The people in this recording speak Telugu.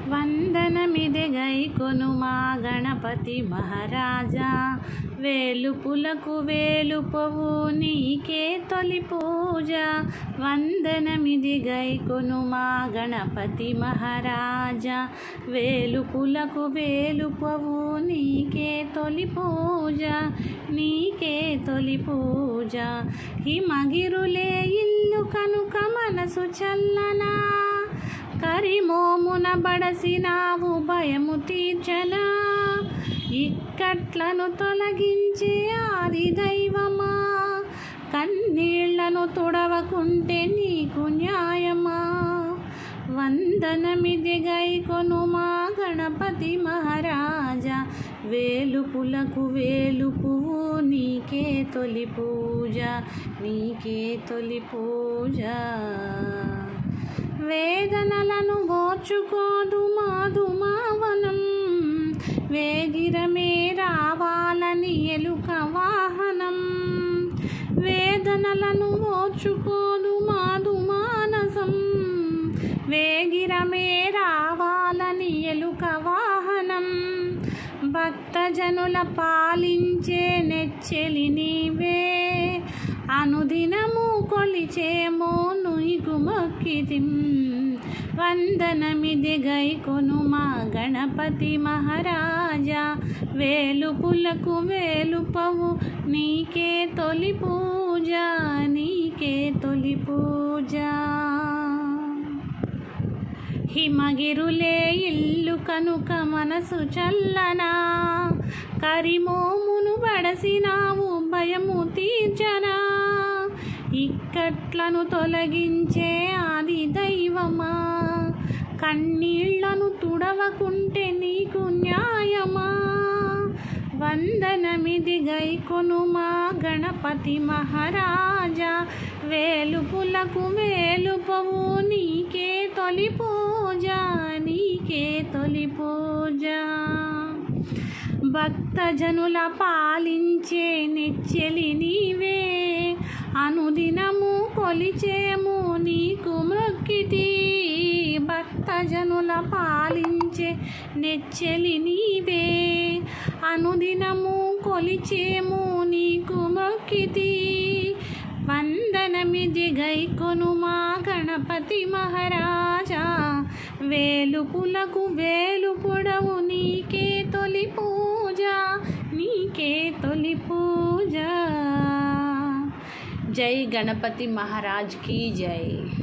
వందనమిది గైకొను మా గణపతి మహారాజా వేలుపులకు వేలుపవు నీకే తొలి పూజ వందనమిది గైకొను మా గణపతి మహారాజా వేలుపులకు వేలుపవు నీకే తొలి పూజ నీకే తొలి పూజ హిమగిరులే ఇల్లు కనుక మనసు చల్లనా కరిమోమున బడసినావు భయము తీర్చనా ఇక్కట్లను తొలగించే ఆది దైవమా కన్నీళ్లను తుడవకుంటే నీకు న్యాయమా వందనమిది గైకొను మా గణపతి మహారాజా వేలుపులకు వేలుపువు నీకే తొలి పూజ నీకే తొలి పూజ వేదనలను ఓర్చుకోదు మాదు మావనం వేగిరమే రావాలని ఎలుక వాహనం వేదనలను ఓర్చుకోదు మాదు మానసం వేగిరమే రావాలని ఎలుక వాహనం భక్తజనుల పాలించే నెచ్చెలి నీవే అనుదినము కొలిచేమో నుయ్గు మొక్కితిం వందనమిది గైకొను మా గణపతి మహారాజా వేలుపులకు వేలుపవు నీకే తొలి పూజ నీకే తొలి పూజ హిమగిరులే ఇల్లు కనుక మనసు చల్లనా కరిమోమును బడసినావు భయము తీర్చనా ఇక్కట్లను తొలగించే ఆది దైవమా కన్నీళ్లను తుడవకుంటే నీకు న్యాయమా వందనమిది గైకొను మా గణపతి మహారాజా వేలుపులకు వేలుపవు నీకే తొలి పూజ నీకే తొలి పూజ భక్తజనుల పాలించే నెచ్చెలి నీవే అనుదినము కొలిచేము నీకు మృక్కితి భక్తజనుల పాలించే నెచ్చెలి నీవే అనుదినము కొలిచేము నీకు మొక్కితి వందనమిది గైకొను మా గణపతి మహారాజా వేలుపులకు వేలు పొడవు నీకే తొలి పూజ నీకే తొలి పూజ జై గణపతి మహారాజ్ की జై